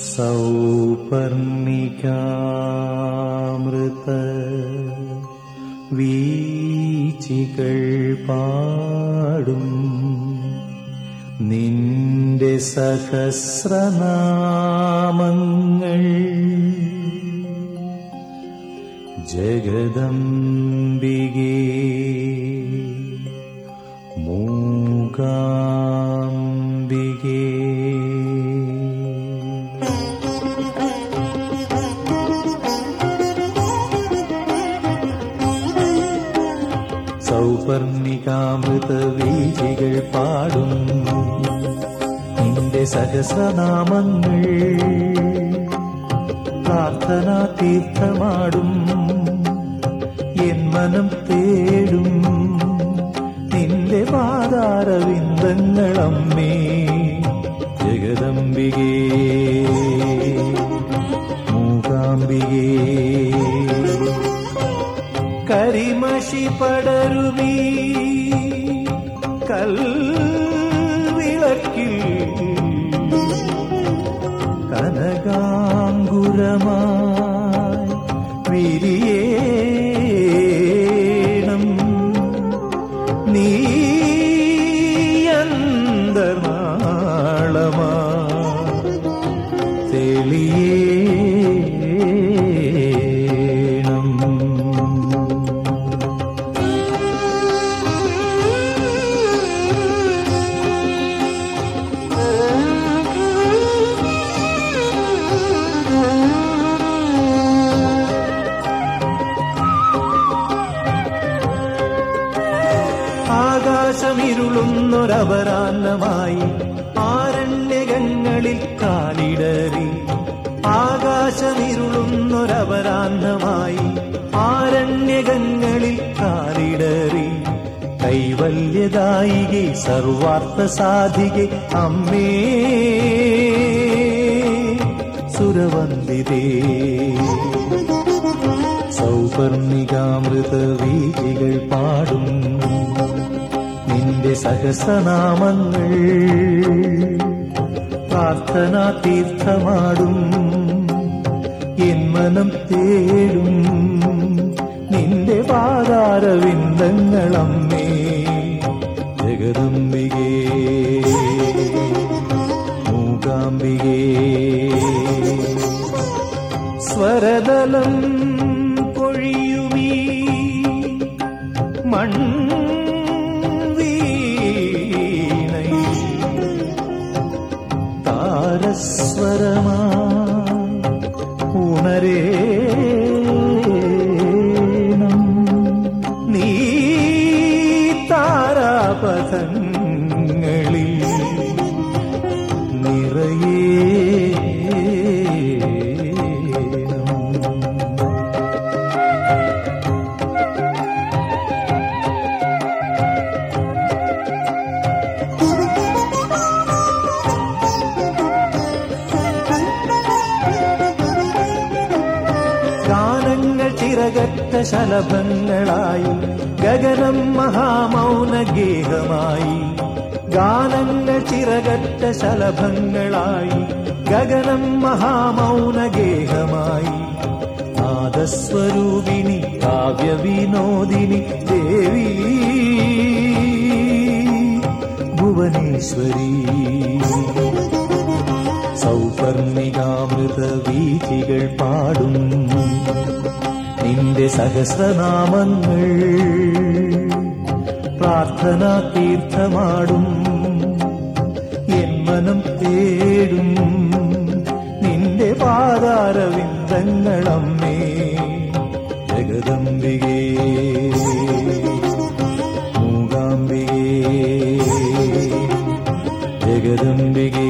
സൗപർണികാമൃത വീച്ചികൾ പാടും നിന്റെ സഹസ്രനാമങ്ങൾ ജഗദംബികേ മൂകാംബികേ സൗപർണികാമൃത വീചികൾ പാടും നിന്റെ സഹസ്രനാമങ്ങൾ പ്രാർത്ഥനാ തീർത്ഥമാടും എൻ മനം തേടും നിന്റെ പാതാരവിന്ദങ്ങളമ്മേ ജഗദംബികേ മൂകാംബികേ കരിമഷി പടരുമീ കൽവിളക്കിൽ കനകാങ്കുരമായി വിരിയേണം നീയന്തർനാളമാ തെളിയേണം ആകാശമിരുളുന്നൊരപരാന്നമായി ആരണ്യകങ്ങളിൽ കാലിടറി ആകാശമിരുളുന്നൊരപരാന്നമായി ആരണ്യകങ്ങളിൽ കാലിടറി കൈവല്യദായികെ സർവാർത്ഥ സാധികെ അമ്മേ സുരവന്ദിതേ സൗപർണികാമൃത വീതികൾ പാടും നിന്റെ സഹസ്രനാമങ്ങൾ പ്രാർത്ഥനാ തീർത്ഥമാടും എൻ മനം തേടും നിന്റെ പാതാരവിന്ദങ്ങളമ്മേ ജഗദംബികേ മൂകാംബികേ സ്വരതലം പൊഴിയുമീ മൺവീണൈ താരസ്വരമാ ഉണരേണം നീ താരാപഥങ്ങളിൽ നിറയേണം ഗാനങ്ങൾ ചിറകറ്റ ശലഭങ്ങളായി ഗഗനം മഹാമൗന ഗേഹമായി ഗാനങ്ങൾ ചിറകറ്റ ശലഭങ്ങളായി ഗഗനം മഹാമൗന ഗേഹമായി നാദസ്വരൂപിണി കാവ്യവിനോദിനി ദേവി ഭുവനേശ്വരി സൗപർണികാമൃത വീഥികൾ പാടും നിന്റെ സഹസ്രനാമങ്ങൾ പ്രാർത്ഥനാ തീർത്ഥമാടും എൻ മനം തേടും നിന്റെ പാതാരവിന്ദങ്ങളമ്മേ ജഗദംബികേ മൂകാംബികേ ജഗദംബികേ